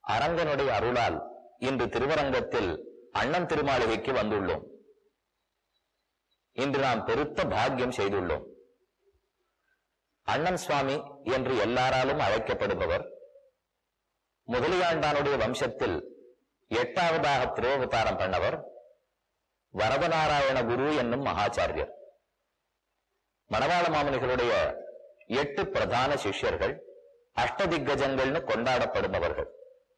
அரங்கனுடைய அருளால் இன்று திருவரங்கத்தில் அண்ணன் திருமாளிகைக்கு வந்துள்ளோம் இன்று நாம் பெருத்த பாக்கியம் செய்துள்ளோம் அண்ணன் சுவாமி என்று எல்லாராலும் அழைக்கப்படுபவர் முதலியாண்டானுடைய வம்சத்தில் எட்டாவதாக திருவவதாரம் பண்ணவர் வரதநாராயண குரு என்னும் மகாச்சாரியர் மணவாள மாமனிகளுடைய எட்டு பிரதான சிஷ்யர்கள் அஷ்டதிக்கஜங்கள்னு கொண்டாடப்படுபவர்கள்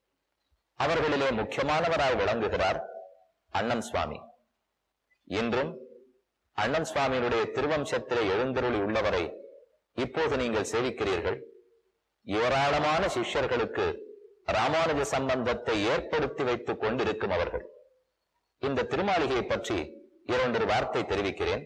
அவர்களிலே முக்கியமானவராய் விளங்குகிறார் அண்ணன் சுவாமி இன்றும் அண்ணன் சுவாமியினுடைய திருவம்சத்திலே எழுந்தருளி உள்ளவரை இப்போது நீங்கள் சேவிக்கிறீர்கள் ஏராளமான சிஷ்யர்களுக்கு ராமானுஜ சம்பந்தத்தை ஏற்படுத்தி வைத்துக் கொண்டிருக்கும் அவர்கள் இந்த திருமாளிகையை பற்றி இரண்டு வார்த்தை தெரிவிக்கிறேன்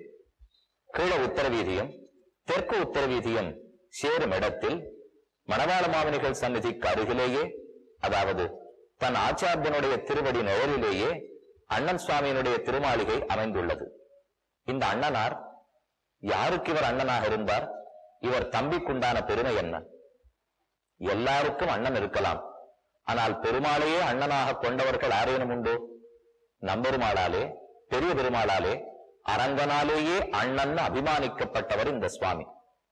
கீழ உத்தரவீதியம் தெற்கு உத்தரவீதியம் சேரும் இடத்தில் மணவாள மாமனிகள் சந்நிதிக்கு அருகிலேயே அதாவது தன் ஆச்சாரியனுடைய திருவடி நிழலிலேயே அண்ணன் சுவாமியினுடைய திருமாளிகை அமைந்துள்ளது இந்த அண்ணனார் யாருக்கு இவர் அண்ணனாக இருந்தார் இவர் தம்பிக்குண்டான பெருமை என்ன எல்லாருக்கும் அண்ணன் இருக்கலாம் ஆனால் பெருமாளையே அண்ணனாக கொண்டவர்கள் ஆரேனும் உண்டோ நம்பெருமாளாலே பெரிய பெருமாளாலே அரங்கனாலேயே அண்ணன் அபிமானிக்கப்பட்டவர் இந்த சுவாமி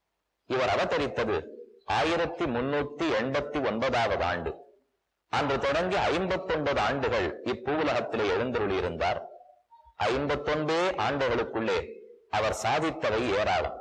இவர் அவதரித்தது ஆயிரத்தி முன்னூத்தி எண்பத்தி ஒன்பதாவது ஆண்டு அன்று தொடங்கி ஐம்பத்தொன்பது ஆண்டுகள் இப்பூவுலகத்திலே எழுந்தருளியிருந்தார் ஐம்பத்தொன்பே ஆண்டுகளுக்குள்ளே அவர் சாதித்தவை ஏராளம்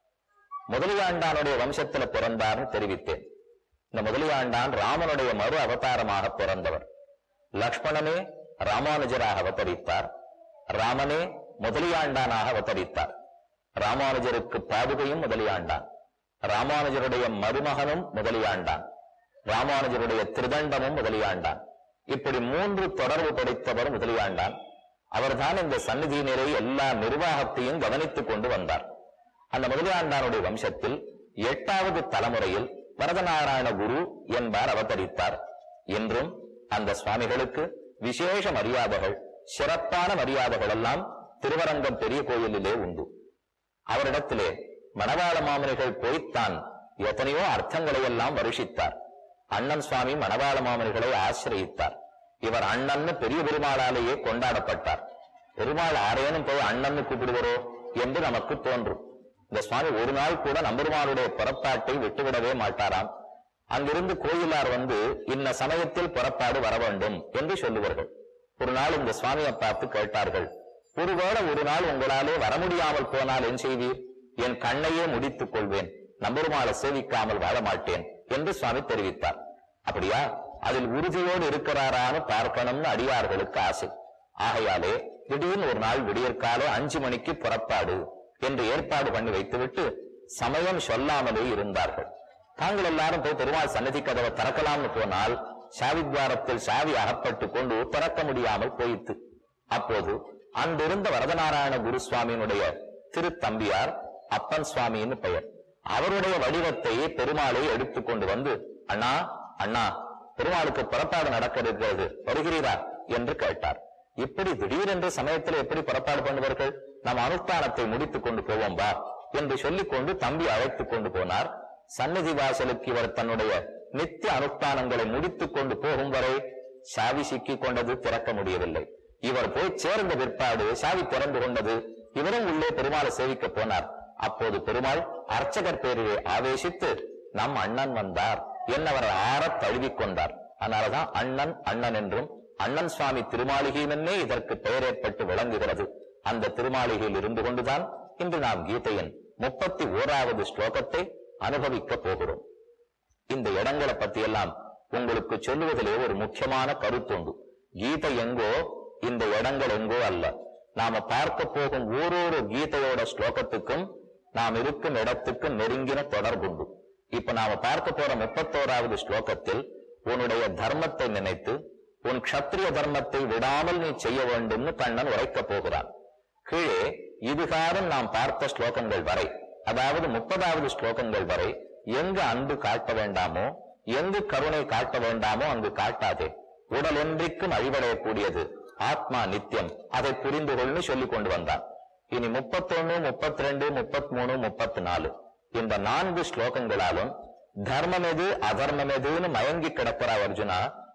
முதலியாண்டானுடைய வம்சத்துல பிறந்தார்னு தெரிவித்தேன் இந்த முதலியாண்டான் ராமனுடைய மறு அவதாரமாக பிறந்தவர் லக்ஷ்மணனே ராமானுஜராக அவதரித்தார் ராமனே முதலியாண்டானாக அவதரித்தார் ராமானுஜருக்கு பாதுகையும் முதலியாண்டான் ராமானுஜருடைய மருமகனும் முதலியாண்டான் ராமானுஜருடைய திருதண்டமும் முதலியாண்டான் இப்படி மூன்று தொடர்பு படைத்தவர் முதலியாண்டான் அவர்தான் இந்த சந்நிதியினரை எல்லா நிர்வாகத்தையும் கவனித்துக் கொண்டு வந்தார் அந்த முதலியாண்டானுடைய வம்சத்தில் எட்டாவது தலைமுறையில் வரதநாராயண குரு என்பார் அவதரித்தார் என்றும் அந்த சுவாமிகளுக்கு விசேஷ மரியாதைகள் சிறப்பான மரியாதைகள் எல்லாம் திருவரங்கம் பெரிய கோயிலிலே உண்டு அவரிடத்திலே மணவாள மாமனிகள் போய்த்தான் எத்தனையோ அர்த்தங்களை எல்லாம் வருஷித்தார் அண்ணன் சுவாமி மணவாள மாமனிகளை ஆசிரயித்தார் இவர் அண்ணன்னு பெரிய பெருமாளாலேயே கொண்டாடப்பட்டார் பெருமாள் ஆரேனும் போய் அண்ணன்னு கூப்பிடுவரோ என்று நமக்கு தோன்றும் இந்த சுவாமி ஒரு நாள் கூட நம்பெருமாளுடைய புறப்பாட்டை விட்டுவிடவே மாட்டாராம் அங்கிருந்து கோயிலார் வந்து இன்ன சமயத்தில் புறப்பாடு வர வேண்டும் என்று சொல்லுவார்கள் ஒரு நாள் இந்த சுவாமியை பார்த்து கேட்டார்கள் ஒருவேளை ஒரு நாள் உங்களாலே வர முடியாமல் போனால் என் செய்வீர் என் கண்ணையே முடித்துக் கொள்வேன் நம்பெருமாளை சேவிக்காமல் வாழ மாட்டேன் என்று சுவாமி தெரிவித்தார் அப்படியா அதில் உறுதியோடு இருக்கிறாரான்னு பார்க்கணும்னு அடியார்களுக்கு ஆசை ஆகையாலே திடீர்னு ஒரு நாள் விடியற்காலை அஞ்சு மணிக்கு புறப்பாடு என்று ஏற்பாடு பண்ணி வைத்துவிட்டு சமயம் சொல்லாமலே இருந்தார்கள் தாங்கள் எல்லாரும் போய் பெருமாள் சன்னதி கதவை திறக்கலாம்னு போனால் சாவித்வாரத்தில் சாவி அகப்பட்டு கொண்டு திறக்க முடியாமல் போயிற்று அப்போது அன்றிருந்த வரதநாராயண குருசுவாமியினுடைய திருத்தம்பியார் அப்பன் சுவாமின்னு பெயர் அவருடைய வடிவத்தை பெருமாளை எடுத்துக்கொண்டு வந்து அண்ணா அண்ணா பெருமாளுக்கு புறப்பாடு நடக்க இருக்கிறது வருகிறீரா என்று கேட்டார் இப்படி திடீரென்று சமயத்தில் எப்படி புறப்பாடு பண்ணுவார்கள் நம் அனுஷ்டானத்தை முடித்துக் கொண்டு போவோம் வா என்று சொல்லிக்கொண்டு தம்பி அழைத்துக் கொண்டு போனார் சந்நிதி வாசலுக்கு இவர் தன்னுடைய நித்திய அனுஷ்டானங்களை முடித்துக் கொண்டு போகும் வரை சாவி சிக்கிக் கொண்டது திறக்க முடியவில்லை இவர் போய் சேர்ந்த பிற்பாடு சாவி திறந்து கொண்டது இவரும் உள்ளே பெருமாளை சேவிக்க போனார் அப்போது பெருமாள் அர்ச்சகர் பேரிலே ஆவேசித்து நம் அண்ணன் வந்தார் என்னவரை ஆறத் தழுவிக் கொண்டார் அதனாலதான் அண்ணன் அண்ணன் என்றும் அண்ணன் சுவாமி திருமாளிகையினே இதற்கு பெயர் ஏற்பட்டு விளங்குகிறது அந்த திருமாளிகையில் இருந்து கொண்டுதான் இன்று நாம் கீதையின் முப்பத்தி ஓராவது ஸ்லோகத்தை அனுபவிக்க போகிறோம் இந்த இடங்களை பற்றியெல்லாம் உங்களுக்கு சொல்லுவதிலே ஒரு முக்கியமான கருத்துண்டு கீதை எங்கோ இந்த இடங்கள் எங்கோ அல்ல நாம பார்க்க போகும் ஓரொரு கீதையோட ஸ்லோகத்துக்கும் நாம் இருக்கும் இடத்துக்கும் நெருங்கின தொடர்புண்டு இப்ப நாம பார்க்க போற முப்பத்தோராவது ஸ்லோகத்தில் உன்னுடைய தர்மத்தை நினைத்து உன் க்ஷத்ரிய தர்மத்தை விடாமல் நீ செய்ய வேண்டும்னு கண்ணன் உரைக்கப் போகிறான் கீழே இதுகாரும் நாம் பார்த்த ஸ்லோகங்கள் வரை அதாவது முப்பதாவது ஸ்லோகங்கள் வரை எங்கு அன்பு காட்ட வேண்டாமோ எங்கு கருணை காட்ட வேண்டாமோ அங்கு காட்டாதே உடல் ஒன்றிக்கும் அழிவடையக்கூடியது ஆத்மா நித்தியம் அதை புரிந்து கொள்னு சொல்லிக் கொண்டு வந்தான் இனி முப்பத்தொன்னு முப்பத்தி ரெண்டு முப்பத்தி மூணு முப்பத்தி நாலு இந்த நான்கு ஸ்லோகங்களாலும் தர்மம் எது அதர்மம் எதுன்னு மயங்கி கிடக்கிற அர்ஜுனா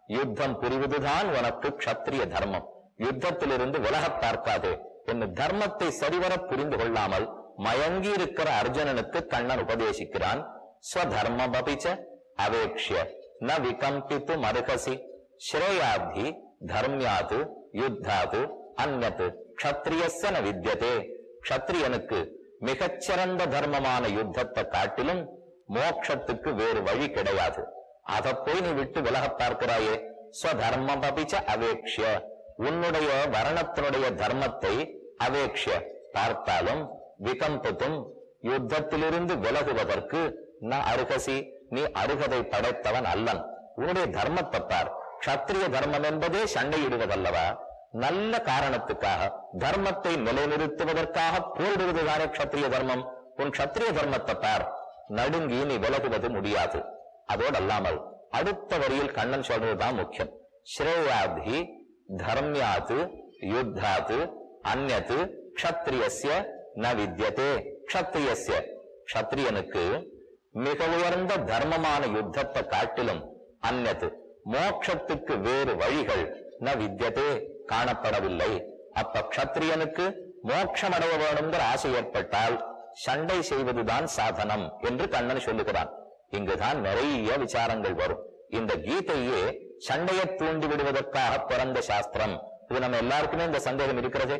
யுத்தம் புரிவதுதான் உனக்கு க்ஷத்திரிய தர்மம் யுத்தத்திலிருந்து விலகப் பார்க்காதே என்று தர்மத்தை சரிவர புரிந்து கொள்ளாமல் மயங்கி இருக்கிற அர்ஜுனனுக்கு கண்ணன் உபதேசிக்கிறான் ஸ்வதர்மபபிச்ச அவேக்ஷ்ய ந விகம்பித்து மருகசி ஸ்ரேயாப்தி தர்மியாது யுத்தாது அந்நத் க்ஷத்ரியஸ்ய ந வித்யதே க்ஷத்ரியனுக்கு மிகச்சிறந்த தர்மமான யுத்தத்தை காட்டிலும் மோட்சத்துக்கு வேறு வழி கிடையாது அதை போய் நீ விட்டு விலகப் பார்க்கிறாயே ஸ்வதர்மம் அபிச்ச அவேக்ஷ்ய உன்னுடைய வரணத்தினுடைய தர்மத்தை அவேக்ஷ்ய பார்த்தாலும் விகம்பத்தும் யுத்தத்திலிருந்து விலகுவதற்கு ந அருகசி நீ அருகதை படைத்தவன் அல்லன் உன்னுடைய தர்மத்தை பார் க்ஷத்திரிய தர்மம் என்பதே சண்டையிடுவதல்லவா நல்ல காரணத்துக்காக தர்மத்தை நிலைநிறுத்துவதற்காக போரிடுவதுதானே க்ஷத்திரிய தர்மம் உன் க்ஷத்திரிய தர்மத்தை பார் நடுங்கி நீ விலகுவது முடியாது அதோடு அல்லாமல் அடுத்த வரியில் கண்ணன் சொல்றதுதான் முக்கியம் ஸ்ரேயாதி தர்மியாது யுத்தாது அந்நது க்ஷத்ரியஸ்ய ந வித்யதே க்ஷத்ரியஸ்ய க்ஷத்ரியனுக்கு மிக உயர்ந்த தர்மமான யுத்தத்தை காட்டிலும் அந்நது மோட்சத்துக்கு வேறு வழிகள் ந வித்யதே காணப்படவில்லை அப்ப க்ஷத்ரியனுக்கு மோட்சம் அடைய வேணுங்கிற ஆசை ஏற்பட்டால் சண்டை செய்வதுதான் சாதனம் என்று கண்ணன் சொல்லுகிறான் இங்குதான் நிறைய விசாரங்கள் வரும் இந்த கீதையே சண்டையை தூண்டி விடுவதற்காக பிறந்த சாஸ்திரம் இது நம்ம எல்லாருக்குமே இந்த சந்தேகம் இருக்கிறதே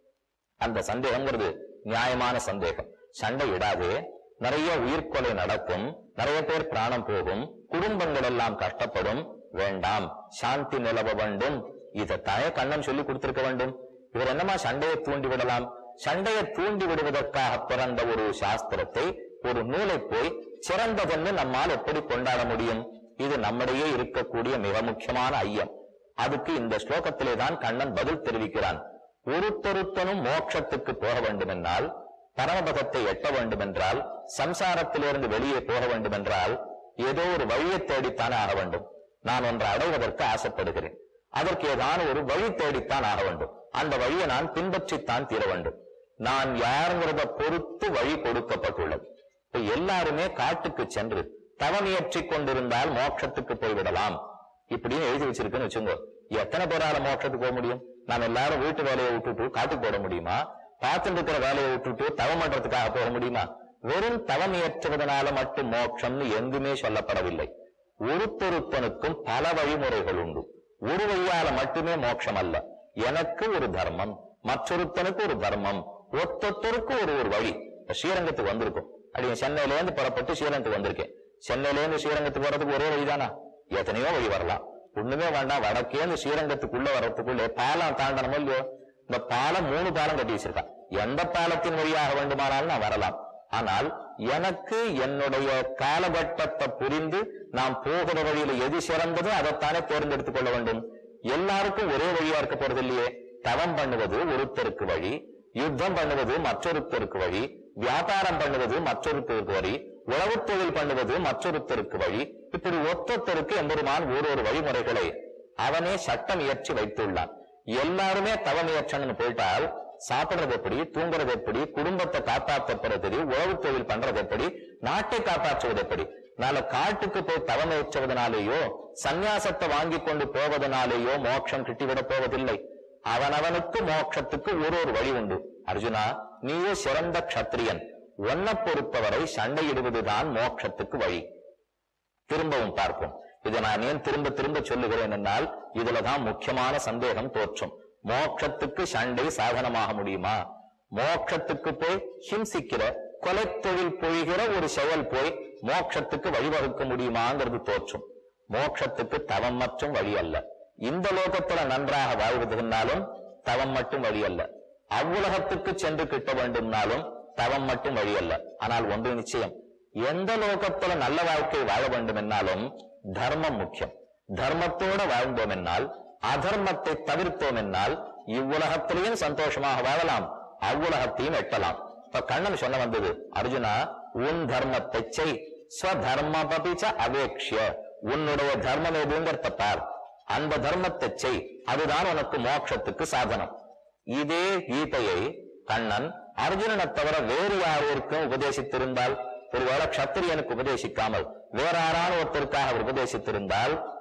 அந்த சந்தேகங்கிறது நியாயமான சந்தேகம் சண்டை இடாதே நிறைய உயிர்கொலை நடக்கும் நிறைய பேர் பிராணம் போகும் குடும்பங்கள் எல்லாம் கஷ்டப்படும் வேண்டாம் சாந்தி நிலவ வேண்டும் இதைத்தானே கண்ணன் சொல்லி கொடுத்திருக்க வேண்டும் இவர் என்னமா சண்டையை தூண்டி விடலாம் சண்டையை தூண்டி விடுவதற்காக பிறந்த ஒரு சாஸ்திரத்தை ஒரு நூலை போய் சிறந்ததென்று நம்மால் எப்படி கொண்டாட முடியும் இது நம்மிடையே இருக்கக்கூடிய மிக முக்கியமான ஐயம் அதுக்கு இந்த ஸ்லோகத்திலே தான் கண்ணன் பதில் தெரிவிக்கிறான் ஒருத்தொருத்தனும் மோட்சத்துக்கு போக வேண்டுமென்றால் பரமபதத்தை எட்ட வேண்டுமென்றால் சம்சாரத்திலிருந்து வெளியே போக வேண்டுமென்றால் ஏதோ ஒரு வழியை தேடித்தான் ஆக வேண்டும் நான் ஒன்றை அடைவதற்கு ஆசைப்படுகிறேன் அதற்கு ஏதான ஒரு வழி தேடித்தான் ஆக வேண்டும் அந்த வழியை நான் பின்பற்றித்தான் தீர வேண்டும் நான் யாருங்கிறத பொறுத்து வழி கொடுக்கப்பட்டுள்ளது இப்ப எல்லாருமே காட்டுக்கு சென்று தவமியற்றிக் கொண்டிருந்தால் மோட்சத்துக்கு போய்விடலாம் இப்படின்னு எழுதி வச்சிருக்குன்னு வச்சுங்க எத்தனை பேரால மோட்சத்துக்கு போக முடியும் நாம் எல்லாரும் வீட்டு வேலையை விட்டுட்டு காட்டுக்கு போட முடியுமா பார்த்துட்டு இருக்கிற வேலையை விட்டுட்டு தவம் பண்றதுக்காக போக முடியுமா வெறும் தவம் இயற்றுவதனால மட்டும் மோட்சம்னு எங்குமே சொல்லப்படவில்லை ஒருத்தொருத்தனுக்கும் பல வழிமுறைகள் உண்டு ஒரு வழியால மட்டுமே மோட்சம் அல்ல எனக்கு ஒரு தர்மம் மற்றொருத்தனுக்கு ஒரு தர்மம் ஒத்தொத்தருக்கு ஒரு ஒரு வழி இப்ப ஸ்ரீரங்கத்துக்கு வந்திருக்கும் அப்படி சென்னையில இருந்து புறப்பட்டு ஸ்ரீரங்கத்துக்கு வந்திருக்கேன் சென்னையில இருந்து ஸ்ரீரங்கத்துக்கு வர்றதுக்கு ஒரே வழிதானா எத்தனையோ வழி வரலாம் ஒண்ணுமே வேண்டாம் வடக்கேந்து ஸ்ரீரங்கத்துக்குள்ள வர்றதுக்குள்ளே பாலம் தாண்டனமோ இல்லையோ இந்த பாலம் மூணு பாலம் கட்டி வச்சிருக்கான் எந்த பாலத்தின் வழியாக வேண்டுமானாலும் நான் வரலாம் ஆனால் எனக்கு என்னுடைய காலகட்டத்தை புரிந்து நாம் போகிற வழியில எது சிறந்ததோ அதைத்தானே தேர்ந்தெடுத்துக் கொள்ள வேண்டும் எல்லாருக்கும் ஒரே வழியா இருக்க போறது இல்லையே தவம் பண்ணுவது ஒருத்தருக்கு வழி யுத்தம் பண்ணுவது மற்றொருத்தருக்கு வழி வியாபாரம் பண்ணுவது மற்றொருத்தருக்கு வழி உழவு தொழில் பண்ணுவது மற்றொருத்தருக்கு வழி இப்படி ஒத்தொத்தருக்கு எம்பெருமான் ஒரு ஒரு வழிமுறைகளை அவனே சட்டம் இயற்றி வைத்துள்ளான் எல்லாருமே தவம் இயற்றணும்னு போயிட்டால் சாப்பிடுறது எப்படி தூங்குறது எப்படி குடும்பத்தை காப்பாற்றப்படுறது உழவு தொழில் பண்றது எப்படி நாட்டை காப்பாற்றுவது எப்படி நாளை காட்டுக்கு போய் தவம் ஏற்றுவதனாலேயோ சந்நியாசத்தை வாங்கி கொண்டு போவதனாலேயோ மோட்சம் கிட்டிவிட போவதில்லை அவனவனுக்கு மோட்சத்துக்கு ஒரு ஒரு வழி உண்டு அர்ஜுனா நீயே சிறந்த க்ஷத்திரியன் உன்னை பொறுத்தவரை சண்டையிடுவதுதான் மோட்சத்துக்கு வழி திரும்பவும் பார்ப்போம் இதை நான் ஏன் திரும்ப திரும்ப சொல்லுகிறேன் என்றால் இதுலதான் முக்கியமான சந்தேகம் தோற்றும் மோட்சத்துக்கு சண்டை சாதனமாக முடியுமா மோட்சத்துக்கு போய் ஹிம்சிக்கிற கொலை தொழில் பொழிகிற ஒரு செயல் போய் மோட்சத்துக்கு வழிவகுக்க முடியுமாங்கிறது தோற்றும் மோட்சத்துக்கு தவம் மற்றும் வழி அல்ல இந்த லோகத்துல நன்றாக வாழ்வதுனாலும் தவம் மட்டும் வழி அல்ல அவ்வுலகத்துக்கு சென்று கிட்ட வேண்டும்னாலும் தவம் மட்டும் வழி அல்ல ஆனால் ஒன்று நிச்சயம் எந்த லோகத்துல நல்ல வாழ்க்கை வாழ வேண்டும் என்னாலும் தர்மம் முக்கியம் தர்மத்தோட வாழ்ந்தோம் என்னால் அதர்மத்தை தவிர்த்தோம் என்னால் இவ்வுலகத்திலையும் சந்தோஷமாக வாழலாம் அவ்வுலகத்தையும் எட்டலாம் இப்ப கண்ணன் சொன்ன வந்தது அர்ஜுனா உன் தர்மத்தை செய் ஸ்வதர்மபிச்ச அவேக்ஷிய உன்னுடைய தர்மம் எதுங்கிறத பார் அந்த தர்மத்தை செய் அதுதான் உனக்கு மோட்சத்துக்கு சாதனம் இதே கீதையை கண்ணன் அர்ஜுனனை தவிர வேறு யாரோருக்கும் உபதேசித்திருந்தால் ஒருவேளை க்ஷத்திரியனுக்கு உபதேசிக்காமல் வேற யாரான ஒருத்தருக்காக அவர் உபதேசித்திருந்தால்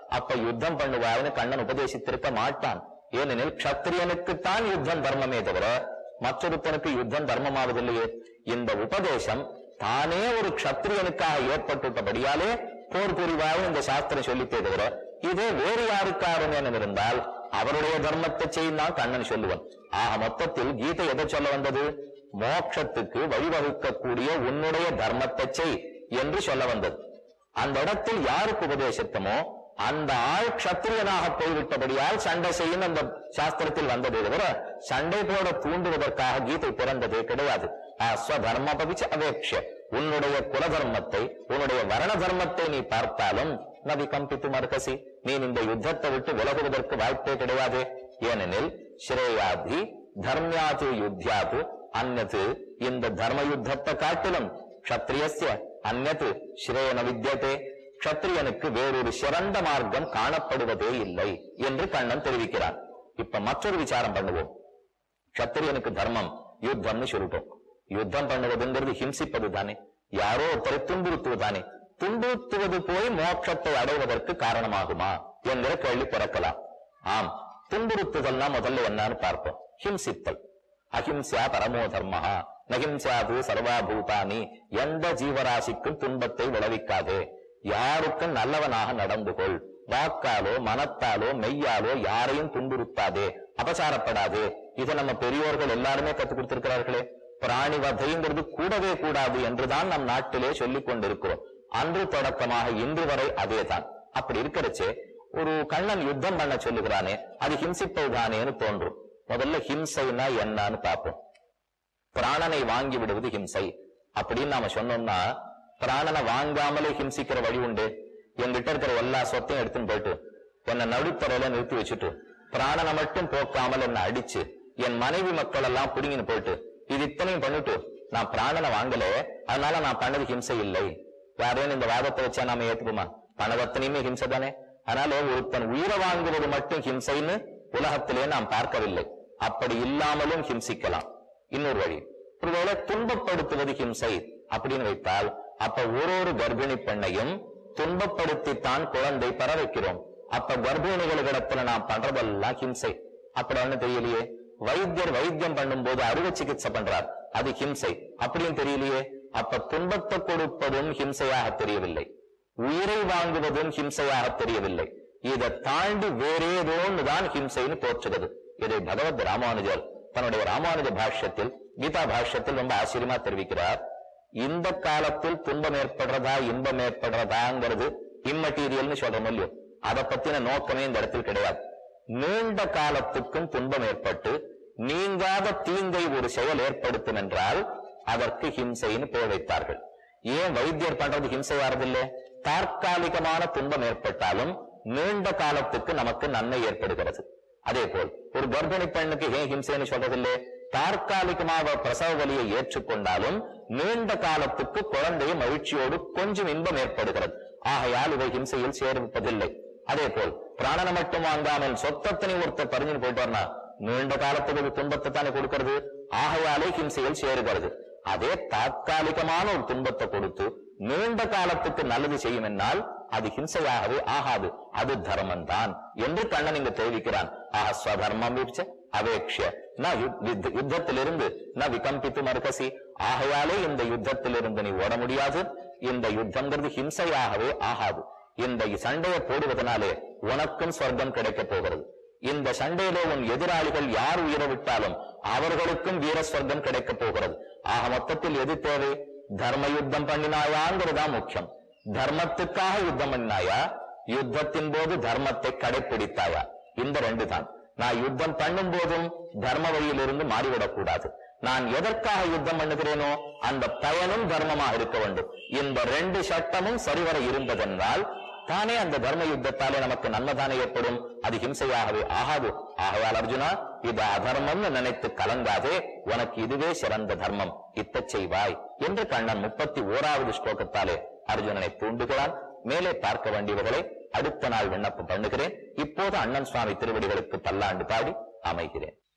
அப்ப யுத்தம் பண்ணுவார்னு கண்ணன் உபதேசித்திருக்க மாட்டான் ஏனெனில் க்ஷத்திரியனுக்குத்தான் யுத்தம் தர்மமே தவிர மற்றொருத்தனுக்கு யுத்தம் தர்மமாவதில்லையே இந்த உபதேசம் தானே ஒரு க்ஷத்திரியனுக்காக ஏற்பட்டுள்ளபடியாலே போர் புரிவாய் இந்த சாஸ்திரம் சொல்லித்தே தவிர இதே வேறு யாருக்காரும் இருந்தால் அவருடைய தர்மத்தை செய்யும் கண்ணன் சொல்லுவன் ஆக மொத்தத்தில் கீதை எதை சொல்ல வந்தது மோட்சத்துக்கு வழிவகுக்கக்கூடிய உன்னுடைய தர்மத்தை செய் என்று சொல்ல வந்தது அந்த இடத்தில் யாருக்கு உபதேசித்தமோ அந்த ஆள் க்ஷத்திரியனாக போய்விட்டபடியால் சண்டை செய்யும் அந்த சாஸ்திரத்தில் வந்ததே தவிர சண்டை போட தூண்டுவதற்காக கீதை பிறந்ததே கிடையாது ஸ்வதர்ம பவிச்ச அவேக்ஷ உன்னுடைய குல தர்மத்தை உன்னுடைய வர்ண தர்மத்தை நீ பார்த்தாலும் நவி கம்பித்து மறுகசி நீ இந்த யுத்தத்தை விட்டு விலகுவதற்கு வாய்ப்பே கிடையாது ஏனெனில் ஸ்ரேயாதி தர்மியாது யுத்தியாது அந்நது இந்த தர்ம யுத்தத்தை காட்டிலும் க்ஷத்ரியஸ்ய அந்நது ஸ்ரேயன வித்தியதே க்ஷத்ரியனுக்கு வேறொரு சிறந்த மார்க்கம் காணப்படுவதே இல்லை என்று கண்ணன் தெரிவிக்கிறார் இப்ப மற்றொரு விசாரம் பண்ணுவோம் க்ஷத்திரியனுக்கு தர்மம் யுத்தம்னு சொல்லிட்டோம் யுத்தம் பண்ணுவதுங்கிறது ஹிம்சிப்பது தானே யாரோ ஒருத்தரை துன்புறுத்துவதானே துன்புறுத்துவது போய் மோட்சத்தை அடைவதற்கு காரணமாகுமா என்கிற கேள்வி பிறக்கலாம் ஆம் துன்புறுத்துதல்னா முதல்ல என்னன்னு பார்ப்போம் ஹிம்சித்தல் அஹிம்சா பரமோ தர்மஹா நகிம்சாது சர்வாபூதானி எந்த ஜீவராசிக்கும் துன்பத்தை விளைவிக்காதே யாருக்கும் நல்லவனாக நடந்து கொள் வாக்காலோ மனத்தாலோ மெய்யாலோ யாரையும் துன்புறுத்தாதே அபசாரப்படாதே இதை நம்ம பெரியோர்கள் எல்லாருமே கத்துக் கொடுத்திருக்கிறார்களே பிராணி வதைங்கிறது கூடவே கூடாது என்றுதான் நம் நாட்டிலே சொல்லிக் கொண்டிருக்கிறோம் அன்று தொடக்கமாக இன்று வரை அதேதான் அப்படி இருக்கிறச்சே ஒரு கண்ணன் யுத்தம் பண்ண சொல்லுகிறானே அது ஹிம்சிப்பதுதானேன்னு தோன்றும் முதல்ல ஹிம்சைனா என்னன்னு பார்ப்போம் பிராணனை வாங்கி விடுவது ஹிம்சை அப்படின்னு நாம சொன்னோம்னா பிராணனை வாங்காமலே ஹிம்சிக்கிற வழி உண்டு என்கிட்ட இருக்கிற எல்லா சொத்தையும் எடுத்துன்னு போயிட்டு என்னை நடுத்தரையில நிறுத்தி வச்சுட்டு பிராணனை மட்டும் போக்காமல் என்னை அடிச்சு என் மனைவி மக்கள் எல்லாம் புடுங்கின்னு போயிட்டு இது இத்தனையும் பண்ணிட்டு நான் பிராணனை வாங்கல அதனால நான் பண்ணது ஹிம்சை இல்லை யாரேன்னு இந்த வாதத்தை வச்சா நாம ஏத்துக்குமா பணவத்தனையுமே ஹிம்சை தானே அதனால ஒருத்தன் உயிரை வாங்குவது மட்டும் ஹிம்சைன்னு உலகத்திலே நாம் பார்க்கவில்லை அப்படி இல்லாமலும் ஹிம்சிக்கலாம் இன்னொரு வழி ஒருவேளை துன்பப்படுத்துவது ஹிம்சை அப்படின்னு வைத்தால் அப்ப ஒரு ஒரு கர்ப்பிணி பெண்ணையும் துன்பப்படுத்தித்தான் குழந்தை பெற வைக்கிறோம் அப்ப கர்ப்பிணிகளிடத்துல நாம் பண்றதெல்லாம் ஹிம்சை அப்படி ஒண்ணு தெரியலையே வைத்தியர் வைத்தியம் பண்ணும்போது அறுவை சிகிச்சை பண்றார் அது ஹிம்சை அப்படின்னு தெரியலையே அப்ப துன்பத்தை கொடுப்பதும் ஹிம்சையாக தெரியவில்லை உயிரை வாங்குவதும் ஹிம்சையாக தெரியவில்லை இதை தாண்டி வேறேதோன்னு தான் ஹிம்சைன்னு தோற்றுகிறது இதை பகவத் ராமானுஜர் தன்னுடைய ராமானுஜ பாஷ்யத்தில் கீதா பாஷ்யத்தில் ரொம்ப ஆச்சரியமா தெரிவிக்கிறார் இந்த காலத்தில் துன்பம் ஏற்படுறதா இன்பம் ஏற்படுறதாங்கிறது இம்மெட்டீரியல்னு சொல்றோம் இல்லையோ அதை பத்தின நோக்கமே இந்த இடத்தில் கிடையாது நீண்ட காலத்துக்கும் துன்பம் ஏற்பட்டு நீங்காத தீங்கை ஒரு செயல் ஏற்படுத்தும் என்றால் அதற்கு ஹிம்சைன்னு பேர் வைத்தார்கள் ஏன் வைத்தியர் பண்றது ஹிம்சையாறதில்லை தற்காலிகமான துன்பம் ஏற்பட்டாலும் நீண்ட காலத்துக்கு நமக்கு நன்மை ஏற்படுகிறது அதே போல் ஒரு கர்ப்பிணி பெண்ணுக்கு ஏன் ஹிம்சைன்னு சொல்றதில்லை தற்காலிகமாக பிரசவ வலியை ஏற்றுக்கொண்டாலும் நீண்ட காலத்துக்கு குழந்தையை மகிழ்ச்சியோடு கொஞ்சம் இன்பம் ஏற்படுகிறது ஆகையால் இவை ஹிம்சையில் சேர்ப்பதில்லை அதே போல் பிராணனை மட்டும் வாங்காமல் சொத்தத்தனை ஒருத்தர் பறிஞ்சுன்னு போயிட்டோம்னா நீண்ட காலத்துக்கு ஒரு துன்பத்தை தானே கொடுக்கிறது ஆகையாலே ஹிம்சையில் சேருகிறது அதே தாற்காலிகமான ஒரு துன்பத்தை கொடுத்து நீண்ட காலத்துக்கு நல்லது செய்யும் என்னால் அது ஹிம்சையாகவே ஆகாது அது தர்மம் தான் என்று கண்ணன் இங்கு தெரிவிக்கிறான் ஆஹ் ஸ்வதர்மம் விப்ச அவேக்ஷ ந யுத்- யுத்த- யுத்தத்திலிருந்து ந விகம்பித்து மறுகசி ஆகையாலே இந்த யுத்தத்திலிருந்து நீ ஓட முடியாது இந்த யுத்தங்கிறது ஹிம்சையாகவே ஆகாது இந்த சண்டையை போடுவதனாலே உனக்கும் சொர்க்கம் கிடைக்கப் போகிறது இந்த சண்டையிலே உன் எதிராளிகள் யார் உயிரை விட்டாலும் அவர்களுக்கும் வீர சொர்க்கம் கிடைக்கப் போகிறது ஆக மொத்தத்தில் எது தேவை தர்ம யுத்தம் பண்ணினாயாங்கிறதுதான் முக்கியம் தர்மத்துக்காக யுத்தம் பண்ணினாயா யுத்தத்தின் போது தர்மத்தை கடைப்பிடித்தாயா இந்த ரெண்டு தான் நான் யுத்தம் பண்ணும் போதும் தர்ம வழியிலிருந்து மாறிவிடக் கூடாது நான் எதற்காக யுத்தம் பண்ணுகிறேனோ அந்த பயனும் தர்மமாக இருக்க வேண்டும் இந்த ரெண்டு சட்டமும் சரிவர இருந்ததென்றால் தானே அந்த தர்ம யுத்தத்தாலே நமக்கு நன்மைதானே ஏற்படும் அது ஹிம்சையாகவே ஆகாது ஆகையால் அர்ஜுனா இது அதர்மம்னு நினைத்து கலங்காதே உனக்கு இதுவே சிறந்த தர்மம் இத்தச் செய்வாய் என்று கண்ணன் முப்பத்தி ஓராவது ஸ்லோகத்தாலே அர்ஜுனனை தூண்டுகிறான் மேலே பார்க்க வேண்டியவர்களை அடுத்த நாள் விண்ணப்பம் பண்ணுகிறேன் இப்போது அண்ணன் சுவாமி திருவடிகளுக்கு பல்லாண்டு பாடி அமைகிறேன்